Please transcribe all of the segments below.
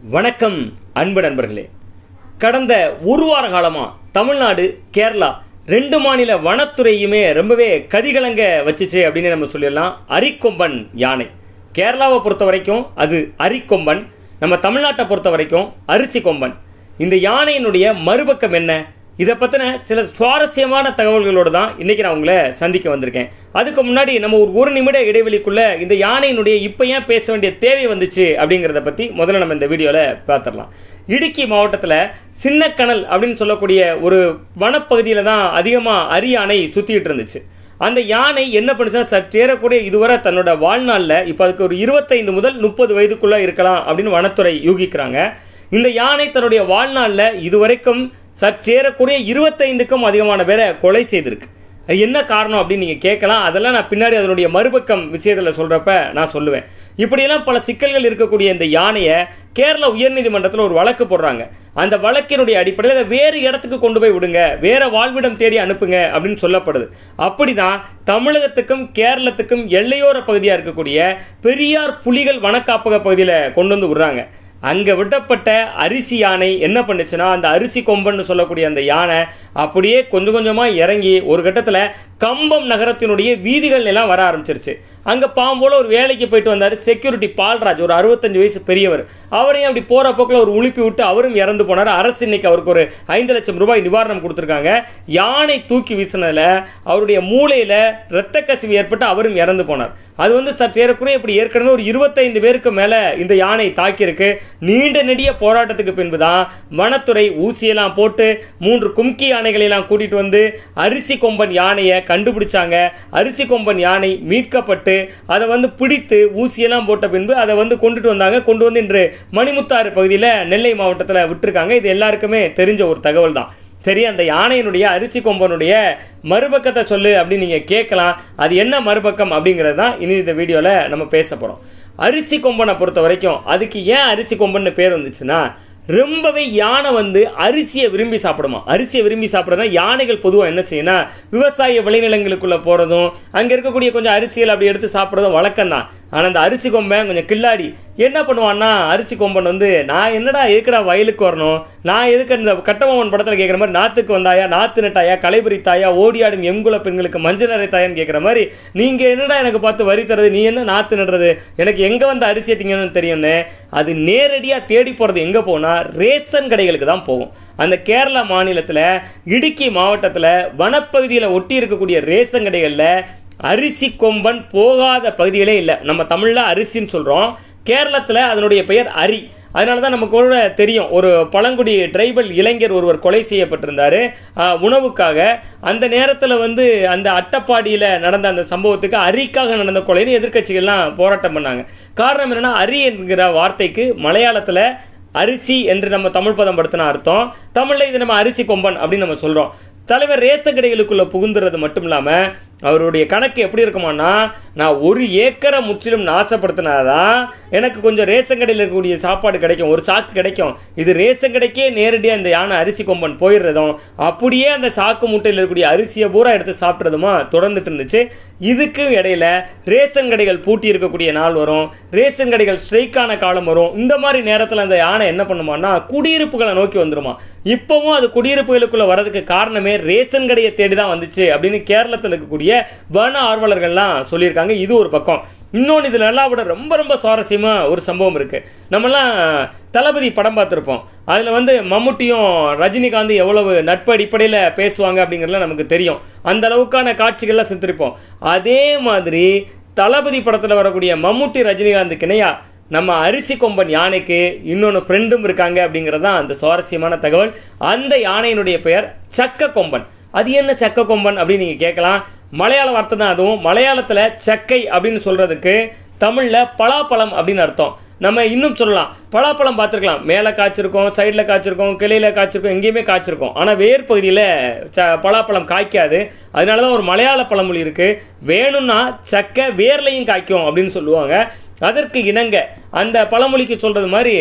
வணக்கம் அன்பு நண்பர்களே கடந்த ஒரு வார காலமாக தமிழ்நாடு கேரளா ரெண்டு மாநில வனத்துறையுமே ரொம்பவே கதிகலங்க வச்சுச்சு அப்படின்னு நம்ம சொல்லிடலாம் அரிக்கொம்பன் யானை கேரளாவை பொறுத்த வரைக்கும் அது அரிக்கொம்பன் நம்ம தமிழ்நாட்டை பொறுத்த வரைக்கும் அரிசி கொம்பன் இந்த யானையினுடைய மறுபக்கம் என்ன இதை பற்றின சில சுவாரஸ்யமான தகவல்களோடு தான் இன்றைக்கி நான் உங்களை சந்திக்க வந்திருக்கேன் அதுக்கு முன்னாடி நம்ம ஒரு ஒரு நிமிட இடைவெளிக்குள்ளே இந்த யானையினுடைய இப்போ ஏன் பேச வேண்டிய தேவை வந்துச்சு அப்படிங்கிறத பற்றி முதல்ல நம்ம இந்த வீடியோவில் பார்த்துடலாம் இடுக்கி மாவட்டத்தில் சின்னக்கணல் அப்படின்னு சொல்லக்கூடிய ஒரு வனப்பகுதியில் தான் அதிகமாக அரியானை சுற்றிட்டு இருந்துச்சு அந்த யானை என்ன பண்ணுச்சுன்னா சற்றேறக்கூடிய இதுவரை தன்னோட வாழ்நாளில் இப்போ அதுக்கு ஒரு இருபத்தைந்து முதல் முப்பது வயதுக்குள்ளே இருக்கலாம் அப்படின்னு வனத்துறை யூகிக்கிறாங்க இந்த யானை தன்னுடைய வாழ்நாளில் இதுவரைக்கும் சற்றேறக்கூடிய இருபத்தைந்துக்கும் அதிகமான பேரை கொலை செய்திருக்கு அது என்ன காரணம் அப்படின்னு நீங்கள் கேட்கலாம் அதெல்லாம் நான் பின்னாடி அதனுடைய மறுபக்கம் விஷயத்தில் சொல்கிறப்ப நான் சொல்லுவேன் இப்படியெல்லாம் பல சிக்கல்கள் இருக்கக்கூடிய இந்த யானையை கேரள உயர்நீதிமன்றத்தில் ஒரு வழக்கு போடுறாங்க அந்த வழக்கினுடைய அடிப்படையில் வேறு இடத்துக்கு கொண்டு போய் விடுங்க வேற வாழ்விடம் தேடி அனுப்புங்க அப்படின்னு சொல்லப்படுது அப்படிதான் தமிழகத்துக்கும் கேரளத்துக்கும் எல்லையோர பகுதியாக இருக்கக்கூடிய பெரியார் புலிகள் வனக்காப்பக பகுதியில் கொண்டு வந்து விடுறாங்க அங்கே விட்டப்பட்ட அரிசி யானை என்ன பண்ணுச்சுன்னா அந்த அரிசி கொம்பன்னு சொல்லக்கூடிய அந்த யானை அப்படியே கொஞ்சம் கொஞ்சமாக இறங்கி ஒரு கட்டத்தில் கம்பம் நகரத்தினுடைய வீதிகள் எல்லாம் வர ஆரம்பிச்சிருச்சு அங்கே பாம்போல ஒரு வேலைக்கு போயிட்டு வந்தார் செக்யூரிட்டி பால்ராஜ் ஒரு அறுபத்தஞ்சு வயசு பெரியவர் அவரையும் அப்படி போகிற போக்கில் ஒரு உழுப்பி விட்டு அவரும் இறந்து போனார் அரசு இன்னைக்கு அவருக்கு ஒரு ஐந்து லட்சம் ரூபாய் நிவாரணம் கொடுத்துருக்காங்க யானை தூக்கி வீசினதில் அவருடைய மூளையில் இரத்த கசிவு ஏற்பட்டு அவரும் இறந்து போனார் அது வந்து சற்று ஏறக்குறைய இப்படி ஏற்கனவே ஒரு இருபத்தைந்து பேருக்கு மேலே இந்த யானை தாக்கியிருக்கு நீண்ட நெடிய போராட்டத்துக்கு பின்பு தான் வனத்துறை ஊசியெல்லாம் போட்டு மூன்று கும்கி யானைகளெல்லாம் கூட்டிட்டு வந்து அரிசி கொம்பன் யானையை கண்டுபிடிச்சாங்க அரிசி கொம்பன் யானை மீட்கப்பட்டு அதை வந்து பிடித்து ஊசியெல்லாம் போட்ட பின்பு அதை வந்து கொண்டுட்டு வந்தாங்க கொண்டு வந்து இன்று மணிமுத்தாறு பகுதியில் நெல்லை மாவட்டத்தில் விட்டுருக்காங்க இது எல்லாருக்குமே தெரிஞ்ச ஒரு தகவல் தான் சரி அந்த யானையினுடைய அரிசி கொம்பனுடைய மறுபக்கத்தை சொல்லு அப்படின்னு நீங்கள் கேட்கலாம் அது என்ன மறுபக்கம் அப்படிங்கிறது தான் இனி இந்த வீடியோவில் நம்ம பேச போகிறோம் அரிசி கொம்பனை பொறுத்த வரைக்கும் அதுக்கு ஏன் அரிசி கொம்பன்னு பேர் வந்துச்சுன்னா ரொம்பவே யானை வந்து அரிசியை விரும்பி சாப்பிடுமா அரிசியை விரும்பி சாப்பிட்றதா யானைகள் பொதுவாக என்ன செய்யணும் விவசாய விளைநிலங்களுக்குள்ளே போகிறதும் அங்கே இருக்கக்கூடிய கொஞ்சம் அரிசிகள் அப்படி எடுத்து சாப்பிட்றதும் வழக்கம் தான் ஆனால் அந்த அரிசி கொம்பன் கொஞ்சம் கில்லாடி என்ன பண்ணுவான்னா அரிசி கொம்பன் வந்து நான் என்னடா எதுக்குடா வயலுக்கு வரணும் நான் எதுக்கு இந்த கட்டபொம்மன் படத்தில் கேட்குற மாதிரி நாத்துக்கு வந்தாயா நாத்து நட்டாயா களைபுரித்தாயா ஓடியாடும் எங்குல பெண்களுக்கு மஞ்சள் அரைத்தாயான்னு கேட்குற மாதிரி நீங்கள் என்னடா எனக்கு பார்த்து வரி தரது நீ என்ன நாத்து நடுறது எனக்கு எங்கே வந்து அரிசியை திங்கணும்னு தெரியும்னு அது நேரடியாக தேடி போகிறது எங்கே போனால் ரேஷன் கடைகளுக்கு தான் போகும் அந்த கேரளா மாநிலத்தில் இடுக்கி மாவட்டத்தில் வனப்பகுதியில் ஒட்டி இருக்கக்கூடிய ரேஷன் கடைகளில் அரிசி கொம்பன் போகாத பகுதிகளே இல்லை நம்ம தமிழில் அரிசின்னு சொல்கிறோம் கேரளத்தில் அதனுடைய பெயர் அரி அதனால தான் நமக்கு கூட தெரியும் ஒரு பழங்குடி ட்ரைபல் இளைஞர் ஒருவர் கொலை செய்யப்பட்டிருந்தார் உணவுக்காக அந்த நேரத்தில் வந்து அந்த அட்டப்பாடியில் நடந்த அந்த சம்பவத்துக்கு அரிக்காக நடந்த கொலைன்னு எதிர்க்கட்சிகள்லாம் போராட்டம் பண்ணாங்க காரணம் என்னென்னா அரி என்கிற வார்த்தைக்கு மலையாளத்தில் அரிசி என்று நம்ம தமிழ் பதம் படுத்தின அர்த்தம் தமிழில் இது நம்ம அரிசி கொம்பன் அப்படின்னு நம்ம சொல்கிறோம் தலைவர் ரேஷன் கடைகளுக்குள்ளே புகுந்துறது மட்டும் இல்லாமல் அவருடைய கணக்கு எப்படி இருக்குமானா நான் ஒரு ஏக்கரை முற்றிலும் நாசப்படுத்தினாதான் எனக்கு கொஞ்சம் ரேஷன் கடையில் இருக்கக்கூடிய சாப்பாடு கிடைக்கும் ஒரு சாக்கு கிடைக்கும் இது ரேஷன் கடைக்கே நேரடியாக இந்த யானை அரிசி கொம்பன் போயிடுறதும் அப்படியே அந்த சாக்கு மூட்டையில் இருக்கக்கூடிய அரிசியை பூரா எடுத்து சாப்பிட்றதுமா தொடர்ந்துட்டு இருந்துச்சு இதுக்கு இடையில ரேஷன் கடைகள் பூட்டி இருக்கக்கூடிய நாள் வரும் ரேஷன் கடைகள் ஸ்ட்ரைக்கான காலம் வரும் இந்த மாதிரி நேரத்தில் அந்த யானை என்ன பண்ணுமான்னா குடியிருப்புகளை நோக்கி வந்துருமா இப்போவும் அது குடியிருப்புகளுக்குள்ள வரதுக்கு காரணமே ரேஷன் கடையை தேடி தான் வந்துச்சு அப்படின்னு கேரளத்தில் இருக்கக்கூடிய வன ஆர்வலர்கள்லாம் சொல்லியிருக்காங்க இது ஒரு பக்கம் இன்னொன்று இதில் நல்லா விட ரொம்ப ரொம்ப சுவாரஸ்யமாக ஒரு சம்பவம் இருக்குது நம்மலாம் தளபதி படம் பார்த்துருப்போம் அதில் வந்து மம்முட்டியும் ரஜினிகாந்த் எவ்வளவு நட்பு அடிப்படையில் பேசுவாங்க அப்படிங்கிறதுலாம் நமக்கு தெரியும் அந்த அளவுக்கான காட்சிகள்லாம் சித்திருப்போம் அதே மாதிரி தளபதி படத்தில் வரக்கூடிய மம்முட்டி ரஜினிகாந்துக்கு இணையா நம்ம அரிசி கொம்பன் யானைக்கு இன்னொன்று ஃப்ரெண்டும் இருக்காங்க அப்படிங்கிறது தான் அந்த சுவாரஸ்யமான தகவல் அந்த யானையினுடைய பெயர் சக்க கொம்பன் அது என்ன சக்க கொம்பன் அப்படின்னு நீங்கள் கேட்கலாம் மலையாள வார்த்தை தான் அதுவும் மலையாளத்தில் சக்கை அப்படின்னு சொல்கிறதுக்கு தமிழில் பலாப்பழம் அப்படின்னு அர்த்தம் நம்ம இன்னும் சொல்லலாம் பலாப்பழம் பார்த்துருக்கலாம் மேலே காய்ச்சிருக்கோம் சைடில் காய்ச்சிருக்கோம் கிளையில் காய்ச்சிருக்கோம் எங்கேயுமே காய்ச்சிருக்கோம் ஆனால் வேர் பகுதியில் ச பலாப்பழம் காய்க்காது அதனால தான் ஒரு மலையாள பழமொழி இருக்குது வேணும்னா சக்கை வேர்லையும் காய்க்கும் அப்படின்னு சொல்லுவாங்க அதற்கு இணங்க அந்த பழமொழிக்கு சொல்கிறது மாதிரி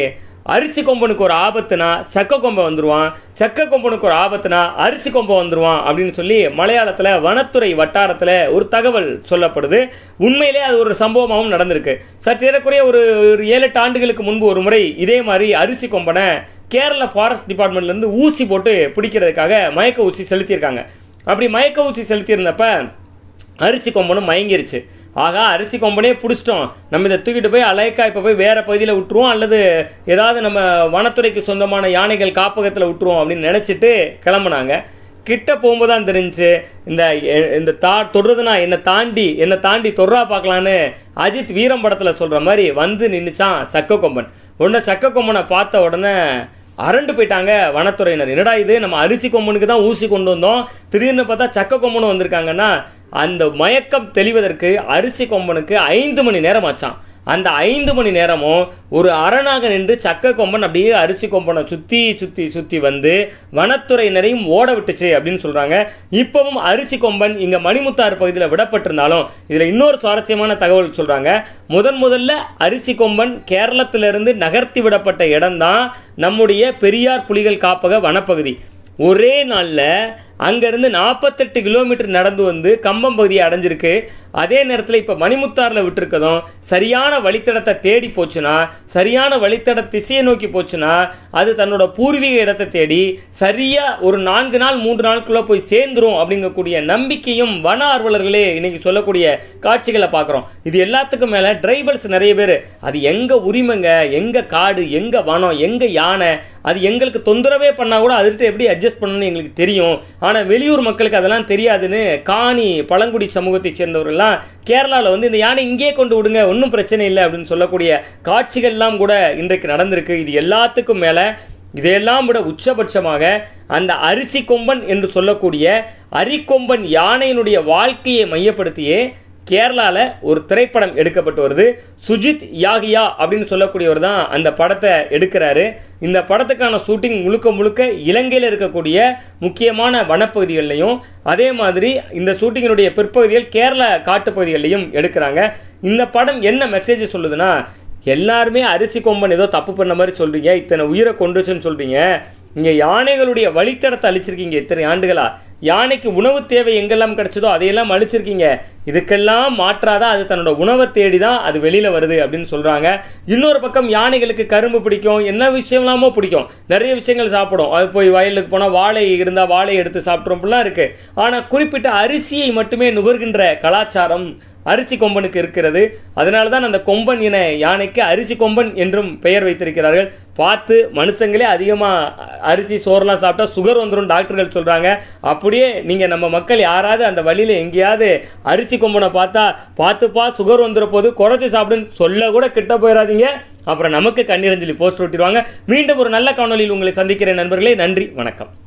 அரிசி கொம்பனுக்கு ஒரு ஆபத்துனா சக்க கொம்பை வந்துருவான் சக்க கொம்பனுக்கு ஒரு ஆபத்துனா அரிசி கொம்பை வந்துருவான் அப்படின்னு சொல்லி மலையாளத்தில் வனத்துறை வட்டாரத்தில் ஒரு தகவல் சொல்லப்படுது உண்மையிலே அது ஒரு சம்பவமாகவும் நடந்திருக்கு சற்று ஏறக்குறைய ஒரு ஒரு ஏழு எட்டு ஆண்டுகளுக்கு முன்பு ஒரு முறை இதே மாதிரி அரிசி கொம்பனை கேரளா ஃபாரஸ்ட் டிபார்ட்மெண்ட்லேருந்து ஊசி போட்டு பிடிக்கிறதுக்காக மயக்க ஊசி செலுத்தியிருக்காங்க அப்படி மயக்க ஊசி செலுத்தியிருந்தப்ப அரிசி கொம்பனும் மயங்கிருச்சு ஆகா அரிசி கொம்பனே பிடிச்சிட்டோம் நம்ம இதை தூக்கிட்டு போய் அலைக்கா இப்போ போய் வேறு பகுதியில் விட்டுருவோம் அல்லது ஏதாவது நம்ம வனத்துறைக்கு சொந்தமான யானைகள் காப்பகத்தில் விட்டுருவோம் அப்படின்னு நினச்சிட்டு கிளம்புனாங்க கிட்ட போகும்போது தான் தெரிஞ்சுச்சு இந்த எ- இந்த தா தொடுறதுனா என்னை தாண்டி என்னை தாண்டி தொடுறா பார்க்கலான்னு அஜித் வீரம் படத்தில் சொல்கிற மாதிரி வந்து நின்றுச்சான் சக்க கொம்பன் உடனே சக்க கொம்பனை பார்த்த உடனே அரண்டு போயிட்டாங்க வனத்துறையினர் என்னடா இது நம்ம அரிசி கொம்பனுக்கு தான் ஊசி கொண்டு வந்தோம் திடீர்னு பார்த்தா சக்க கொம்பனும் வந்திருக்காங்கன்னா அந்த மயக்கம் தெளிவதற்கு அரிசி கொம்பனுக்கு ஐந்து மணி நேரம் ஆச்சான் அந்த ஐந்து மணி நேரமும் ஒரு அரணாக நின்று சக்க கொம்பன் அப்படியே அரிசி கொம்பனை சுற்றி சுற்றி சுற்றி வந்து வனத்துறையினரையும் ஓட விட்டுச்சு அப்படின்னு சொல்கிறாங்க இப்போவும் அரிசி கொம்பன் இங்கே மணிமுத்தாறு பகுதியில் விடப்பட்டிருந்தாலும் இதில் இன்னொரு சுவாரஸ்யமான தகவல் சொல்கிறாங்க முதன் முதல்ல அரிசி கொம்பன் கேரளத்திலிருந்து நகர்த்தி விடப்பட்ட இடம்தான் நம்முடைய பெரியார் புலிகள் காப்பக வனப்பகுதி ஒரே நாளில் அங்கேருந்து நாற்பத்தெட்டு கிலோமீட்டர் நடந்து வந்து கம்பம் பகுதியை அடைஞ்சிருக்கு அதே நேரத்தில் இப்போ மணிமுத்தாரில் விட்டுருக்கதும் சரியான வழித்தடத்தை தேடி போச்சுன்னா சரியான வழித்தட திசையை நோக்கி போச்சுன்னா அது தன்னோட பூர்வீக இடத்தை தேடி சரியாக ஒரு நான்கு நாள் மூன்று நாளுக்குள்ளே போய் சேர்ந்துரும் அப்படிங்கக்கூடிய நம்பிக்கையும் வன ஆர்வலர்களே இன்னைக்கு சொல்லக்கூடிய காட்சிகளை பார்க்குறோம் இது எல்லாத்துக்கும் மேலே டிரைவர்ஸ் நிறைய பேர் அது எங்கே உரிமைங்க எங்கே காடு எங்கே வனம் எங்கே யானை அது எங்களுக்கு தொந்தரவே பண்ணால் கூட அதுகிட்ட எப்படி அட்ஜஸ்ட் பண்ணணும்னு எங்களுக்கு தெரியும் ஆனால் வெளியூர் மக்களுக்கு அதெல்லாம் தெரியாதுன்னு காணி பழங்குடி சமூகத்தைச் சேர்ந்தவர்கள்லாம் கேரளாவில் வந்து இந்த யானை இங்கே கொண்டு விடுங்க ஒன்றும் பிரச்சனை இல்லை அப்படின்னு சொல்லக்கூடிய காட்சிகள்லாம் கூட இன்றைக்கு நடந்திருக்கு இது எல்லாத்துக்கும் மேலே இதையெல்லாம் விட உச்சபட்சமாக அந்த அரிசி கொம்பன் என்று சொல்லக்கூடிய அரிக்கொம்பன் யானையினுடைய வாழ்க்கையை மையப்படுத்தியே கேரளாவில் ஒரு திரைப்படம் எடுக்கப்பட்டு வருது சுஜித் யாகியா அப்படின்னு சொல்லக்கூடியவர் தான் அந்த படத்தை எடுக்கிறாரு இந்த படத்துக்கான ஷூட்டிங் முழுக்க முழுக்க இலங்கையில் இருக்கக்கூடிய முக்கியமான வனப்பகுதிகள்லையும் அதே மாதிரி இந்த ஷூட்டிங்கினுடைய பிற்பகுதிகள் கேரள காட்டுப்பகுதிகள்லையும் எடுக்கிறாங்க இந்த படம் என்ன மெசேஜ் சொல்லுதுன்னா எல்லாருமே அரிசி கொம்பன் ஏதோ தப்பு பண்ண மாதிரி சொல்றீங்க இத்தனை உயிரை கொண்டுச்சுன்னு சொல்றீங்க இங்கே யானைகளுடைய வழித்தடத்தை அழிச்சிருக்கீங்க இத்தனை ஆண்டுகளா யானைக்கு உணவு தேவை எங்கெல்லாம் கிடைச்சதோ அதையெல்லாம் அழிச்சிருக்கீங்க இதுக்கெல்லாம் மாற்றாதான் அது தன்னோட உணவை தேடி தான் அது வெளியில் வருது அப்படின்னு சொல்கிறாங்க இன்னொரு பக்கம் யானைகளுக்கு கரும்பு பிடிக்கும் என்ன விஷயம்லாமோ பிடிக்கும் நிறைய விஷயங்கள் சாப்பிடும் அது போய் வயலுக்கு போனால் வாழை இருந்தால் வாழை எடுத்து சாப்பிட்றோம் அப்படிலாம் இருக்குது ஆனால் குறிப்பிட்ட அரிசியை மட்டுமே நுகர்கின்ற கலாச்சாரம் அரிசி கொம்பனுக்கு இருக்கிறது அதனால தான் அந்த கொம்பன் இன யானைக்கு அரிசி கொம்பன் என்றும் பெயர் வைத்திருக்கிறார்கள் பார்த்து மனுஷங்களே அதிகமாக அரிசி சோறுலாம் சாப்பிட்டா சுகர் வந்துடும் டாக்டர்கள் சொல்கிறாங்க அப்படியே நீங்கள் நம்ம மக்கள் யாராவது அந்த வழியில் எங்கேயாவது அரிசி கொம்பனை பார்த்தா பார்த்துப்பா சுகர் வந்துட போது குறைச்சி சாப்பிடுன்னு சொல்ல கூட கிட்ட போயிடாதீங்க அப்புறம் நமக்கு கண்ணீரஞ்சலி போஸ்ட் ஒட்டிடுவாங்க மீண்டும் ஒரு நல்ல காணொலியில் உங்களை சந்திக்கிறேன் நண்பர்களே நன்றி வணக்கம்